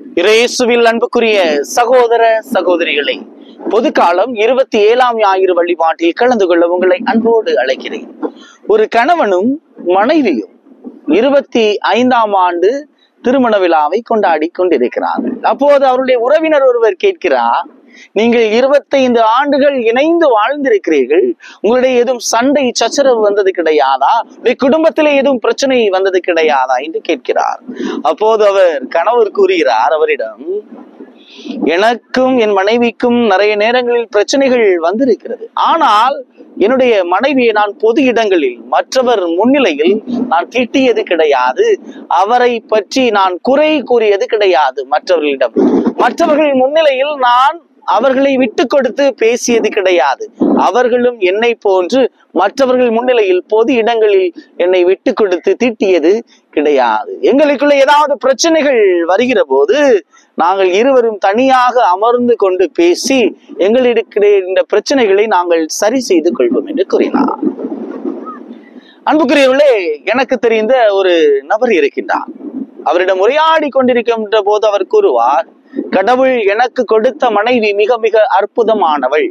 இயேசுவில் அன்புக்குரிய சகோதர சகோதரிகளே பொதுக்காலம் இருபத்தி ஏழாம் ஞாயிறு வழிபாட்டில் கலந்து கொள்ள உங்களை அன்போடு அழைக்கிறேன் ஒரு கணவனும் மனைவியும் இருபத்தி ஐந்தாம் ஆண்டு திருமண விழாவை கொண்டாடி கொண்டிருக்கிறார்கள் அப்போது அவருடைய உறவினர் ஒருவர் கேட்கிறார் நீங்கள் இருபத்தைந்து ஆண்டுகள் இணைந்து வாழ்ந்திருக்கிறீர்கள் உங்களுடைய எதுவும் சண்டை சச்சரவு வந்தது கிடையாதா உங்களுடைய குடும்பத்திலே எதுவும் பிரச்சனை வந்தது கிடையாதா என்று கேட்கிறார் அப்போது அவர் கணவர் கூறுகிறார் அவரிடம் எனக்கும் என் மனைவிக்கும் நிறைய நேரங்களில் பிரச்சனைகள் வந்திருக்கிறது ஆனால் என்னுடைய மனைவியை நான் பொது இடங்களில் மற்றவர் முன்னிலையில் நான் திட்டியது கிடையாது அவரை பற்றி நான் குறை கூறியது கிடையாது மற்றவர்களிடம் மற்றவர்கள் முன்னிலையில் நான் அவர்களை விட்டு கொடுத்து பேசியது கிடையாது அவர்களும் என்னை போன்று மற்றவர்கள் முன்னிலையில் பொது இடங்களில் என்னை விட்டு கொடுத்து திட்டியது கிடையாது எங்களுக்குள்ள ஏதாவது பிரச்சனைகள் வருகிற போது நாங்கள் இருவரும் தனியாக அமர்ந்து கொண்டு பேசி எங்களிடையே இந்த பிரச்சனைகளை நாங்கள் சரி செய்து கொள்வோம் என்று கூறினார் அன்புக்குரியவர்களே எனக்கு தெரிந்த ஒரு நபர் இருக்கின்றார் அவரிடம் உரையாடி கொண்டிருக்கின்ற போது அவர் கூறுவார் கடவுள் எனக்கு கொடுத்த மனைவி மிக மிக அற்புதமானவள்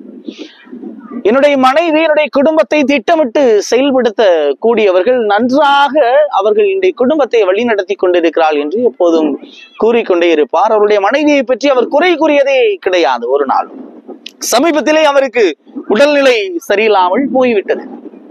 என்னுடைய மனைவி என்னுடைய குடும்பத்தை திட்டமிட்டு செயல்படுத்த கூடியவர்கள் நன்றாக அவர்கள் இன்றைய குடும்பத்தை வழிநடத்தி கொண்டிருக்கிறாள் என்று எப்போதும் கூறிக்கொண்டே இருப்பார் அவருடைய மனைவியை பற்றி அவர் குறை கூறியதே கிடையாது ஒரு நாள் சமீபத்திலே அவருக்கு உடல்நிலை சரியில்லாமல் போய்விட்டது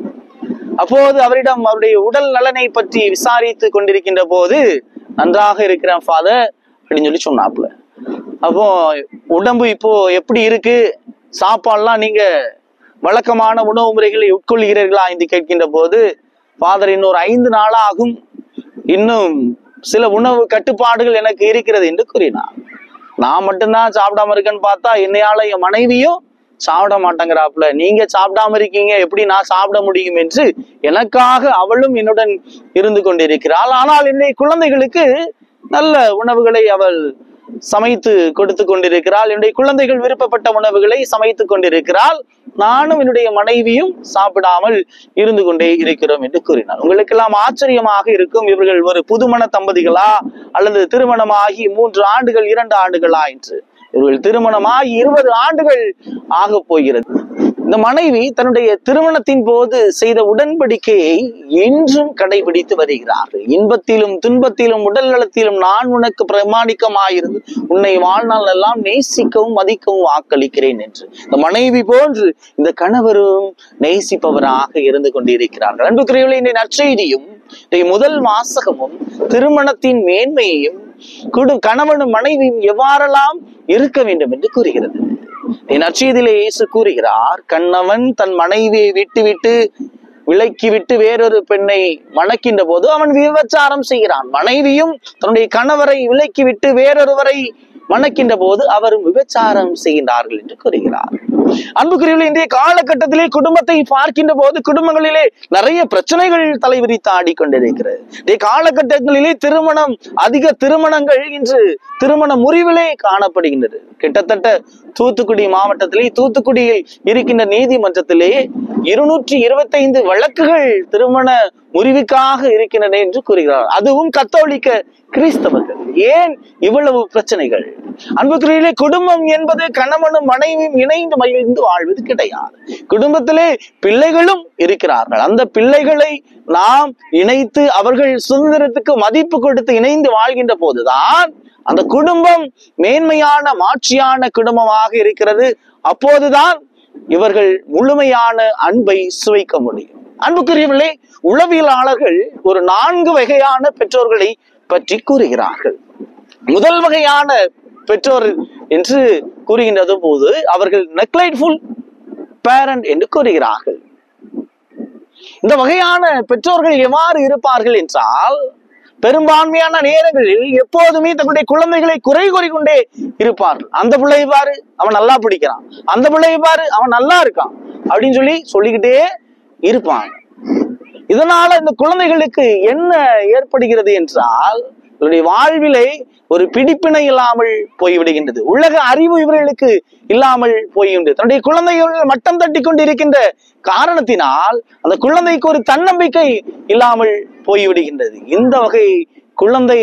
அப்போது அவரிடம் அவருடைய உடல் நலனை பற்றி விசாரித்து கொண்டிருக்கின்ற போது நன்றாக இருக்கிறேன் ஃபாதர் அப்படின்னு சொல்லி சொன்னாப்புல அப்போ உடம்பு இப்போ எப்படி இருக்கு சாப்பாடுலாம் நீங்க வழக்கமான உணவு முறைகளை உட்கொள்கிறீர்களா என்று கேட்கின்ற போது ஃபாதர் இன்னொரு ஐந்து நாள் ஆகும் இன்னும் சில உணவு கட்டுப்பாடுகள் எனக்கு இருக்கிறது என்று கூறினார் நான் மட்டும்தான் சாப்பிடாம இருக்கேன்னு பார்த்தா என்னையால என் மனைவியும் சாப்பிட மாட்டேங்கிறாப்புல நீங்க சாப்பிடாம இருக்கீங்க எப்படி நான் சாப்பிட முடியும் என்று எனக்காக அவளும் என்னுடன் இருந்து கொண்டிருக்கிறாள் ஆனால் என்னுடைய குழந்தைகளுக்கு நல்ல உணவுகளை அவள் சமைத்து கொடுத்து கொண்டிருக்கிறாள் என்னுடைய குழந்தைகள் விருப்பப்பட்ட உணவுகளை சமைத்து கொண்டிருக்கிறாள் நானும் என்னுடைய மனைவியும் சாப்பிடாமல் இருந்து கொண்டே இருக்கிறோம் என்று கூறினார் உங்களுக்கெல்லாம் ஆச்சரியமாக இருக்கும் இவர்கள் ஒரு புதுமண தம்பதிகளா அல்லது திருமணமாகி மூன்று ஆண்டுகள் இரண்டு ஆண்டுகளா என்று இவர்கள் திருமணமாகி இருபது ஆண்டுகள் ஆக போகிறது இந்த மனைவி தன்னுடைய திருமணத்தின் போது செய்த உடன்படிக்கையை இன்றும் கடைபிடித்து வருகிறார்கள் இன்பத்திலும் துன்பத்திலும் உடல் நலத்திலும் நான் உனக்கு பிரமாணிக்கமாயிருந்து உன்னை வாழ்நாள் எல்லாம் நேசிக்கவும் மதிக்கவும் வாக்களிக்கிறேன் என்று இந்த மனைவி போன்று இந்த கணவரும் நேசிப்பவராக இருந்து கொண்டிருக்கிறார்கள் அன்புக்குரியவர்களே இந்த நற்செய்தியும் இன்றைய முதல் வாசகமும் திருமணத்தின் மேன்மையையும் குடு கணவனும் மனைவியும் எவ்வாறெல்லாம் இருக்க வேண்டும் என்று கூறுகிறது என் நற்செய்தியிலே இயேசு கூறுகிறார் கண்ணவன் தன் மனைவியை விட்டுவிட்டு விலக்கி விட்டு வேறொரு பெண்ணை மணக்கின்ற போது அவன் விபச்சாரம் செய்கிறான் மனைவியும் தன்னுடைய கணவரை விலக்கி விட்டு வேறொருவரை மணக்கின்ற போது அவரும் விபச்சாரம் செய்கின்றார்கள் என்று கூறுகிறார் அன்புக்குரியவர்கள் இன்றைய காலகட்டத்திலே குடும்பத்தை பார்க்கின்ற போது குடும்பங்களிலே நிறைய பிரச்சனைகள் தலைவிரித்து ஆடிக்கொண்டிருக்கிறது இன்றைய காலகட்டங்களிலே திருமணம் அதிக திருமணங்கள் இன்று திருமண முறிவிலே காணப்படுகின்றது கிட்டத்தட்ட தூத்துக்குடி மாவட்டத்திலே தூத்துக்குடியில் இருக்கின்ற நீதிமன்றத்திலே இருநூற்றி இருபத்தைந்து வழக்குகள் திருமண முறிவுக்காக இருக்கின்றன என்று கூறுகிறார் அதுவும் கத்தோலிக்க கிறிஸ்தவர்கள் ஏன் இவ்வளவு பிரச்சனைகள் அன்புக்குரியிலே குடும்பம் என்பது கணவனும் மனைவியும் இணைந்து மகிழ்ந்து வாழ்வது கிடையாது குடும்பத்திலே பிள்ளைகளும் இருக்கிறார்கள் அந்த பிள்ளைகளை நாம் இணைத்து அவர்கள் சுதந்திரத்துக்கு மதிப்பு கொடுத்து இணைந்து வாழ்கின்ற போதுதான் அந்த குடும்பம் மேன்மையான மாட்சியான குடும்பமாக இருக்கிறது அப்போதுதான் இவர்கள் முழுமையான அன்பை சுவைக்க முடியும் அன்புக்குரியவர்களே உளவியலாளர்கள் ஒரு நான்கு வகையான பெற்றோர்களை பற்றி கூறுகிறார்கள் முதல் வகையான பெற்றோர் என்று கூறுகின்றது போது அவர்கள் நெக்லைட்ஃபுல் பேரண்ட் என்று கூறுகிறார்கள் இந்த வகையான பெற்றோர்கள் எவ்வாறு இருப்பார்கள் என்றால் பெரும்பான்மையான நேரங்களில் எப்போதுமே தன்னுடைய குழந்தைகளை குறை கூறிக்கொண்டே இருப்பார்கள் அந்த பிள்ளை பாரு அவன் நல்லா பிடிக்கிறான் அந்த பிள்ளை பாரு அவன் நல்லா இருக்கான் அப்படின்னு சொல்லி சொல்லிக்கிட்டே இருப்பாங்க இதனால இந்த குழந்தைகளுக்கு என்ன ஏற்படுகிறது என்றால் இவருடைய வாழ்விலே ஒரு பிடிப்பினை இல்லாமல் போய்விடுகின்றது உலக அறிவு இவர்களுக்கு இல்லாமல் போய்விடுகிறது தன்னுடைய குழந்தைகள் மட்டம் தட்டி கொண்டு இருக்கின்ற காரணத்தினால் அந்த குழந்தைக்கு ஒரு தன்னம்பிக்கை இல்லாமல் போய்விடுகின்றது இந்த வகை குழந்தையை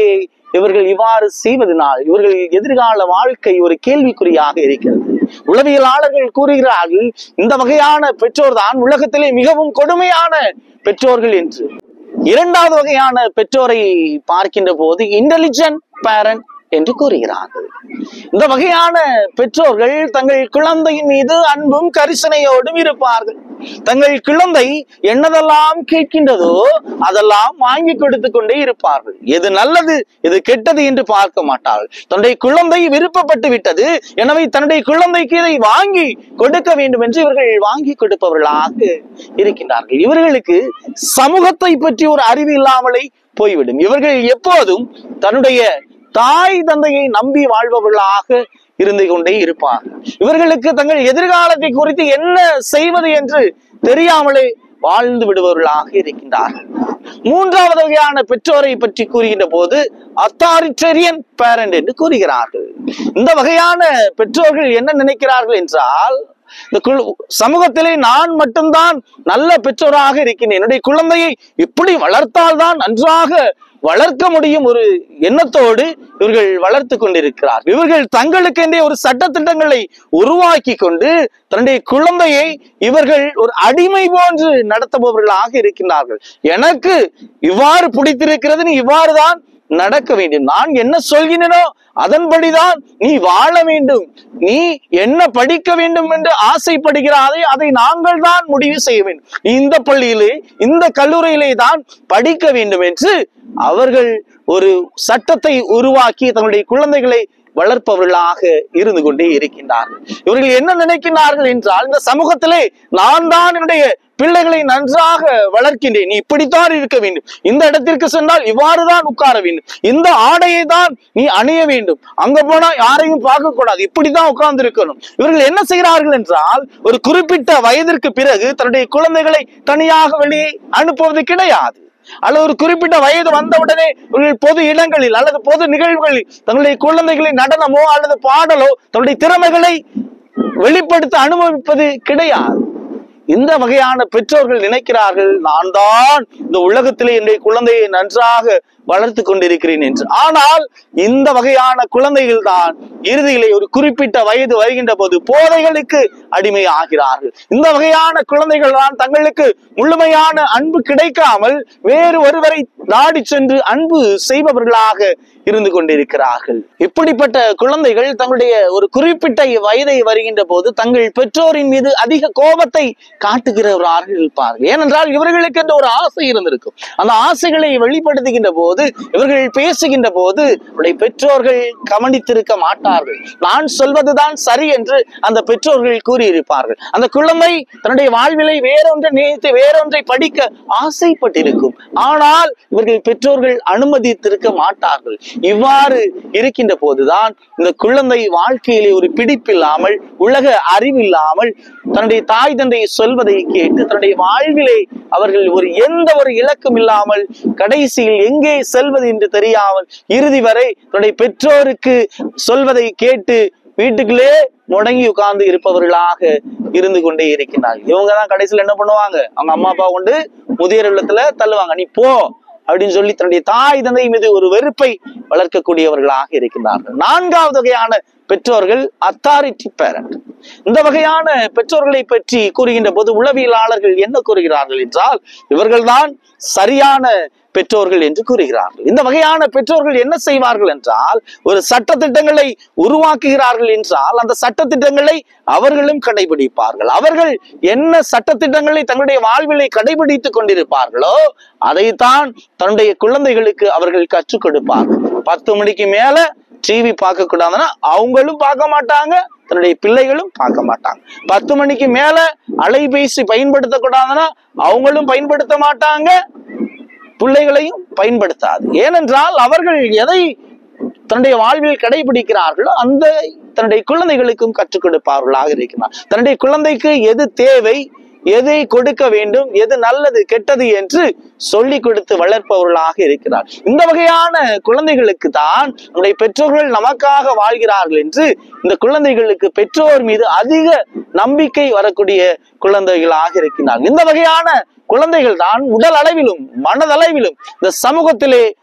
இவர்கள் இவ்வாறு செய்வதனால் இவர்கள் எதிர்கால வாழ்க்கை ஒரு கேள்விக்குறியாக இருக்கிறது உளவியலாளர்கள் கூறுகிறார்கள் இந்த வகையான பெற்றோர் தான் உலகத்திலே மிகவும் கொடுமையான பெற்றோர்கள் என்று இரண்டாவது வகையான பெற்றோரை பார்க்கின்ற போது இன்டெலிஜென்ட் பேரண்ட் என்று கூறுகிறார்கள் இந்த வகையான பெற்றோர்கள் தங்கள் குழந்தையின் மீது அன்பும் கரிசனையோடும் இருப்பார்கள் தங்கள் குழந்தை என்னதெல்லாம் கேட்கின்றதோ அதெல்லாம் வாங்கி கொடுத்து கொண்டே இருப்பார்கள் எது நல்லது எது கெட்டது என்று பார்க்க மாட்டார்கள் தன்னுடைய குழந்தை விருப்பப்பட்டு விட்டது எனவே தன்னுடைய குழந்தைக்கு இதை வாங்கி கொடுக்க வேண்டும் என்று இவர்கள் வாங்கி கொடுப்பவர்களாக இருக்கின்றார்கள் இவர்களுக்கு சமூகத்தை பற்றி ஒரு அறிவு இல்லாமலே போய்விடும் இவர்கள் எப்போதும் தன்னுடைய தாய் தந்தையை நம்பி வாழ்பவர்களாக இருந்து கொண்டே இருப்பார் இவர்களுக்கு தங்கள் எதிர்காலத்தை குறித்து என்ன செய்வது என்று தெரியாமலே வாழ்ந்து விடுபவர்களாக இருக்கின்றார்கள் மூன்றாவது வகையான பெற்றோரை பற்றி கூறுகின்ற போது அத்தாரிட்டரியன் பேரண்ட் என்று கூறுகிறார்கள் இந்த வகையான பெற்றோர்கள் என்ன நினைக்கிறார்கள் என்றால் இந்த குழு- சமூகத்திலே நான் மட்டும்தான் நல்ல பெற்றோராக இருக்கின்றேன் என்னுடைய குழந்தையை இப்படி வளர்த்தால்தான் நன்றாக வளர்க்க முடியும் ஒரு எண்ணத்தோடு இவர்கள் வளர்த்து கொண்டிருக்கிறார் இவர்கள் தங்களுக்கென்றே ஒரு சட்டத்திட்டங்களை உருவாக்கி கொண்டு தன்னுடைய குழந்தையை இவர்கள் ஒரு அடிமை போன்று நடத்துபவர்களாக இருக்கின்றார்கள் எனக்கு இவ்வாறு பிடித்திருக்கிறது நீ இவ்வாறுதான் நடக்க வேண்டும் நான் என்ன சொல்கிறேனோ அதன்படிதான் நீ வாழ வேண்டும் நீ என்ன படிக்க வேண்டும் என்று ஆசைப்படுகிறாரே அதை நாங்கள் தான் முடிவு செய்ய வேண்டும் நீ இந்த பள்ளியிலே இந்த கல்லூரியிலே தான் படிக்க வேண்டும் என்று அவர்கள் ஒரு சட்டத்தை உருவாக்கி தங்களுடைய குழந்தைகளை வளர்ப்பவர்களாக இருந்து கொண்டே இருக்கின்றார்கள் இவர்கள் என்ன நினைக்கிறார்கள் என்றால் இந்த சமூகத்திலே நான் தான் என்னுடைய பிள்ளைகளை நன்றாக வளர்க்கின்றேன் நீ இப்படித்தான் இருக்க வேண்டும் இந்த இடத்திற்கு சென்றால் இவ்வாறுதான் உட்கார வேண்டும் இந்த ஆடையை தான் நீ அணிய வேண்டும் அங்க போனா யாரையும் பார்க்க கூடாது இப்படித்தான் உட்கார்ந்து இருக்கணும் இவர்கள் என்ன செய்கிறார்கள் என்றால் ஒரு குறிப்பிட்ட வயதிற்கு பிறகு தன்னுடைய குழந்தைகளை தனியாக வெளியே அனுப்புவது கிடையாது அல்லது ஒரு குறிப்பிட்ட வயது வந்தவுடனே இவர்கள் பொது இடங்களில் அல்லது பொது நிகழ்வுகளில் தங்களுடைய குழந்தைகளை நடனமோ அல்லது பாடலோ தன்னுடைய திறமைகளை வெளிப்படுத்த அனுமதிப்பது கிடையாது இந்த வகையான பெற்றோர்கள் நினைக்கிறார்கள் நான் தான் இந்த உலகத்திலே என்னுடைய குழந்தையை நன்றாக வளர்த்து கொண்டிருக்கிறேன் என்று ஆனால் இந்த வகையான குழந்தைகள் தான் இறுதியிலே ஒரு குறிப்பிட்ட வயது வருகின்ற போது போதைகளுக்கு அடிமை ஆகிறார்கள் இந்த வகையான குழந்தைகள் தான் தங்களுக்கு முழுமையான அன்பு கிடைக்காமல் வேறு ஒருவரை நாடி சென்று அன்பு செய்பவர்களாக இருந்து கொண்டிருக்கிறார்கள் இப்படிப்பட்ட குழந்தைகள் தங்களுடைய ஒரு குறிப்பிட்ட வயதை வருகின்ற போது தங்கள் பெற்றோரின் மீது அதிக கோபத்தை காட்டுகிறவராக இருப்பார்கள் ஏனென்றால் இவர்களுக்கு என்ற ஒரு ஆசை இருந்திருக்கும் அந்த ஆசைகளை வெளிப்படுத்துகின்ற போது இவர்கள் பேசுகின்ற போது அவருடைய பெற்றோர்கள் கவனித்திருக்க மாட்டார்கள் நான் சொல்வதுதான் சரி என்று அந்த பெற்றோர்கள் கூறியிருப்பார்கள் அந்த குழந்தை தன்னுடைய வாழ்விலை வேறொன்றை நினைத்து வேறொன்றை படிக்க ஆசைப்பட்டிருக்கும் ஆனால் இவர்கள் பெற்றோர்கள் அனுமதித்திருக்க மாட்டார்கள் இவ்வாறு இருக்கின்ற போதுதான் இந்த குழந்தை வாழ்க்கையிலே ஒரு பிடிப்பில்லாமல் உலக அறிவில்லாமல் தன்னுடைய தாய் தந்தை சொல்வதை கேட்டு தன்னுடைய வாழ்விலே அவர்கள் ஒரு எந்த ஒரு இலக்கும் இல்லாமல் கடைசியில் எங்கே செல்வது என்று தெரியாமல் இறுதி வரை தன்னுடைய பெற்றோருக்கு சொல்வதை கேட்டு வீட்டுக்குள்ளே முடங்கி உட்கார்ந்து இருப்பவர்களாக இருந்து கொண்டே இருக்கின்றார்கள் இவங்க தான் கடைசியில் என்ன பண்ணுவாங்க அவங்க அம்மா அப்பா கொண்டு முதியோர் இல்லத்துல தள்ளுவாங்க நீ போ அப்படின்னு சொல்லி தன்னுடைய தாய் தந்தை மீது ஒரு வெறுப்பை வளர்க்கக்கூடியவர்களாக இருக்கின்றார்கள் நான்காவது வகையான பெற்றோர்கள் அத்தாரிட்டி பேரண்ட் இந்த வகையான பெற்றோர்களை பற்றி கூறுகின்ற போது உளவியலாளர்கள் என்ன கூறுகிறார்கள் என்றால் இவர்கள்தான் சரியான பெற்றோர்கள் என்று கூறுகிறார்கள் இந்த வகையான பெற்றோர்கள் என்ன செய்வார்கள் என்றால் ஒரு சட்டத்திட்டங்களை உருவாக்குகிறார்கள் என்றால் அந்த சட்டத்திட்டங்களை அவர்களும் கடைபிடிப்பார்கள் அவர்கள் என்ன சட்டத்திட்டங்களை தங்களுடைய வாழ்விலை கடைபிடித்துக் கொண்டிருப்பார்களோ அதைத்தான் தன்னுடைய குழந்தைகளுக்கு அவர்கள் கற்றுக் கொடுப்பார்கள் பத்து மணிக்கு மேல டிவி பார்க்க கூடாதுன்னா அவங்களும் பார்க்க மாட்டாங்க தன்னுடைய பிள்ளைகளும் பார்க்க மாட்டாங்க பத்து மணிக்கு மேல அலைபேசி பயன்படுத்தக்கூடாதுன்னா அவங்களும் பயன்படுத்த மாட்டாங்க பிள்ளைகளையும் பயன்படுத்தாது ஏனென்றால் அவர்கள் எதை தன்னுடைய வாழ்வில் கடைபிடிக்கிறார்களோ அந்த தன்னுடைய குழந்தைகளுக்கும் கற்றுக் கொடுப்பார்களாக இருக்கிறார் தன்னுடைய குழந்தைக்கு எது தேவை எதை கொடுக்க வேண்டும் எது நல்லது கெட்டது என்று சொல்லி கொடுத்து வளர்ப்பவர்களாக இருக்கிறார் இந்த வகையான குழந்தைகளுக்கு தான் நம்முடைய பெற்றோர்கள் நமக்காக வாழ்கிறார்கள் என்று இந்த குழந்தைகளுக்கு பெற்றோர் மீது அதிக நம்பிக்கை வரக்கூடிய குழந்தைகளாக இருக்கிறார்கள் இந்த வகையான குழந்தைகள் தான் உடல் அளவிலும் மனதளவிலும் இந்த சமூகத்திலே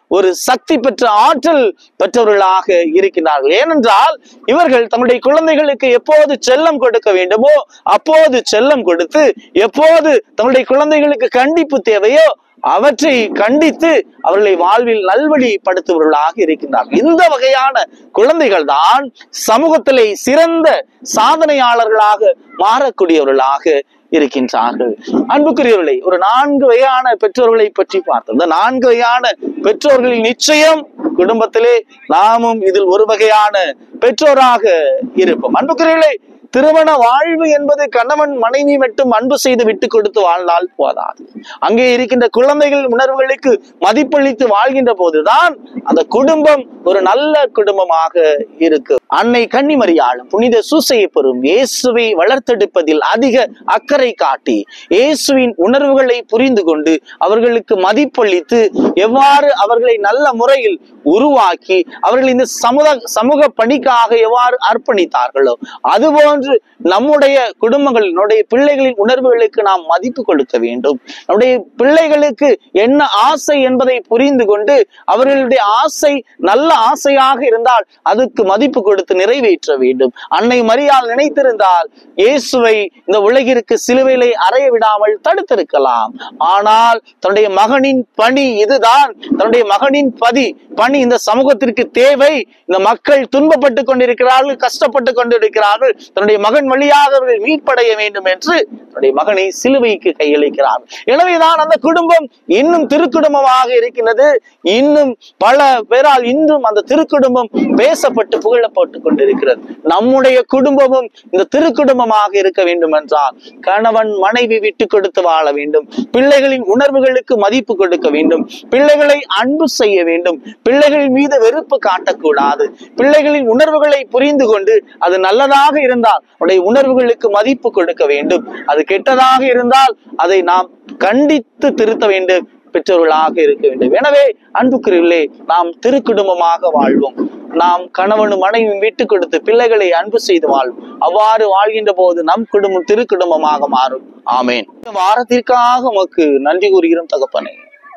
ஒரு சக்தி பெற்ற ஆற்றல் பெற்றவர்களாக இருக்கின்றார்கள் ஏனென்றால் இவர்கள் தங்களுடைய குழந்தைகளுக்கு எப்போது செல்லம் கொடுக்க வேண்டுமோ அப்போது செல்லம் கொடுத்து எப்போது தங்களுடைய குழந்தைகளுக்கு கண்டிப்பு தேவையோ அவற்றை கண்டித்து அவர்களை வாழ்வில் நல்வழிப்படுத்துபவர்களாக இருக்கின்றார்கள் இந்த வகையான குழந்தைகள் தான் சமூகத்திலே சிறந்த சாதனையாளர்களாக மாறக்கூடியவர்களாக இருக்கின்றார்கள் அன்புக்குரியவர்களை ஒரு நான்கு வகையான பெற்றோர்களை பற்றி பார்த்தோம் இந்த நான்கு வகையான பெற்றோர்களில் நிச்சயம் குடும்பத்திலே நாமும் இதில் ஒரு வகையான பெற்றோராக இருப்போம் அன்புக்குரியவர்களே திருமண வாழ்வு என்பது கணவன் மனைவி மட்டும் அன்பு செய்து விட்டு கொடுத்து வாழ்ந்தால் போதாது அங்கே இருக்கின்ற குழந்தைகள் உணர்வுகளுக்கு மதிப்பளித்து வாழ்கின்ற போதுதான் அந்த குடும்பம் ஒரு நல்ல குடும்பமாக இருக்கு அன்னை கன்னிமரியாளும் புனித சூசையை பெறும் இயேசுவை வளர்த்தெடுப்பதில் அதிக அக்கறை காட்டி இயேசுவின் உணர்வுகளை புரிந்து கொண்டு அவர்களுக்கு மதிப்பளித்து எவ்வாறு அவர்களை நல்ல முறையில் உருவாக்கி அவர்கள் இந்த சமுத சமூக பணிக்காக எவ்வாறு அர்ப்பணித்தார்களோ அதுபோன்று நம்முடைய குடும்பங்கள் நம்முடைய பிள்ளைகளின் உணர்வுகளுக்கு நாம் மதிப்பு கொடுக்க வேண்டும் நம்முடைய பிள்ளைகளுக்கு என்ன ஆசை என்பதை புரிந்து கொண்டு அவர்களுடைய ஆசை நல்ல ஆசையாக இருந்தால் அதுக்கு மதிப்பு கொடுத்து நிறைவேற்ற வேண்டும் அன்னை மரியாள் நினைத்திருந்தால் இயேசுவை இந்த உலகிற்கு சிலுவையிலே அறைய விடாமல் தடுத்திருக்கலாம் ஆனால் தன்னுடைய மகனின் பணி இதுதான் தன்னுடைய மகனின் பதி பணி இந்த சமூகத்திற்கு தேவை இந்த மக்கள் துன்பப்பட்டு கொண்டிருக்கிறார்கள் கஷ்டப்பட்டு கொண்டிருக்கிறார்கள் தன்னுடைய மகன் வழியாக அவர்கள் மீட்படைய வேண்டும் என்று தன்னுடைய மகனை சிலுவைக்கு கையளிக்கிறார் எனவேதான் அந்த குடும்பம் இன்னும் திருக்குடும்பமாக இருக்கின்றது இன்னும் பல பேரால் இன்றும் அந்த திருக்குடும்பம் பேசப்பட்டு புகழப்பட்டு கொண்டிருக்கிறது நம்முடைய குடும்பமும் இந்த திருக்குடும்பமாக இருக்க வேண்டும் என்றால் கணவன் மனைவி விட்டு கொடுத்து வாழ வேண்டும் பிள்ளைகளின் உணர்வுகளுக்கு மதிப்பு கொடுக்க வேண்டும் பிள்ளைகளை அன்பு செய்ய வேண்டும் பிள்ளைகள் மீது வெறுப்பு காட்டக்கூடாது பிள்ளைகளின் உணர்வுகளை புரிந்து கொண்டு அது நல்லதாக இருந்தால் உடைய உணர்வுகளுக்கு மதிப்பு கொடுக்க வேண்டும் அது கெட்டதாக இருந்தால் அதை நாம் கண்டித்து திருத்த வேண்டும் பெற்றோர்களாக இருக்க வேண்டும் எனவே அன்புக்குரியவர்களே நாம் திருக்குடும்பமாக வாழ்வோம் நாம் கணவனும் மனைவியும் விட்டு கொடுத்து பிள்ளைகளை அன்பு செய்து வாழ்வோம் அவ்வாறு வாழ்கின்ற போது நம் குடும்பம் திருக்குடும்பமாக மாறும் ஆமேன் இந்த வாரத்திற்காக உமக்கு நன்றி கூறுகிறோம் தகப்பனே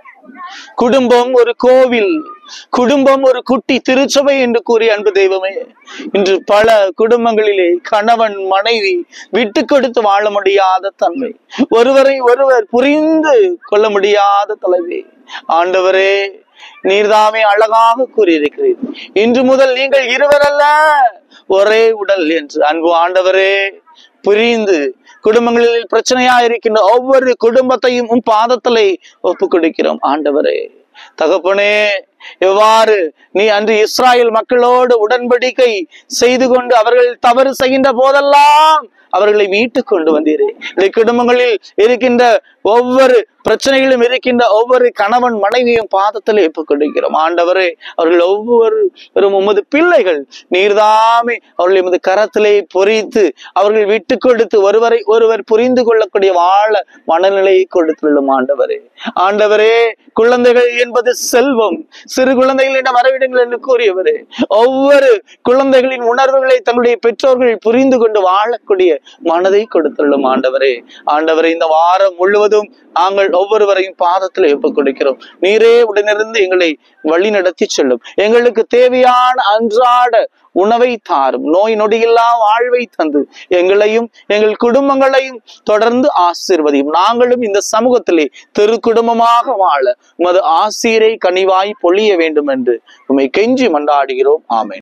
குடும்பம் ஒரு கோவில் குடும்பம் ஒரு குட்டி திருச்சபை என்று கூறிய அன்பு தெய்வமே இன்று பல குடும்பங்களிலே கணவன் மனைவி விட்டு கொடுத்து வாழ முடியாத தன்மை ஒருவரை ஒருவர் புரிந்து கொள்ள முடியாத தலைவி ஆண்டவரே நீர்தாமே அழகாக கூறியிருக்கிறீர் இன்று முதல் நீங்கள் இருவரல்ல ஒரே உடல் என்று அன்பு ஆண்டவரே புரிந்து குடும்பங்களில் பிரச்சனையா இருக்கின்ற ஒவ்வொரு குடும்பத்தையும் உன் பாதத்திலே ஒப்பு கொடுக்கிறோம் ஆண்டவரே தகப்பனே எவ்வாறு நீ அன்று இஸ்ராயல் மக்களோடு உடன்படிக்கை செய்து கொண்டு அவர்கள் தவறு செய்கின்ற போதெல்லாம் அவர்களை மீட்டு கொண்டு வந்தீரே இந்த குடும்பங்களில் இருக்கின்ற ஒவ்வொரு பிரச்சனைகளும் இருக்கின்ற ஒவ்வொரு கணவன் மனைவியும் பாதத்தில் ஒப்புக் கொடுக்கிறோம் ஆண்டவரே அவர்கள் ஒவ்வொரு உமது பிள்ளைகள் நீர்தாமே அவர்கள் எமது கரத்திலே பொறித்து அவர்கள் விட்டு கொடுத்து ஒருவரை ஒருவர் புரிந்து கொள்ளக்கூடிய வாழ மனநிலையை கொடுத்துள்ளோம் ஆண்டவரே ஆண்டவரே குழந்தைகள் என்பது செல்வம் சிறு குழந்தைகளிடம் வரவிடுங்கள் என்று கூறியவரே ஒவ்வொரு குழந்தைகளின் உணர்வுகளை தன்னுடைய பெற்றோர்கள் புரிந்து கொண்டு வாழக்கூடிய மனதை கொடுத்துள்ளோம் ஆண்டவரே ஆண்டவரே இந்த வாரம் முழுவதும் நாங்கள் ஒவ்வொருவரையும் பாதத்தில் ஒப்புக் கொடுக்கிறோம் நீரே உடனிருந்து எங்களை வழி நடத்தி செல்லும் எங்களுக்கு தேவையான அன்றாட உணவை தாரும் நோய் நொடியில்லா வாழ்வை தந்து எங்களையும் எங்கள் குடும்பங்களையும் தொடர்ந்து ஆசீர்வதியும் நாங்களும் இந்த சமூகத்திலே திரு குடும்பமாக வாழ உமது ஆசீரை கனிவாய் பொழிய வேண்டும் என்று உம்மை கெஞ்சி மன்றாடுகிறோம் ஆமென்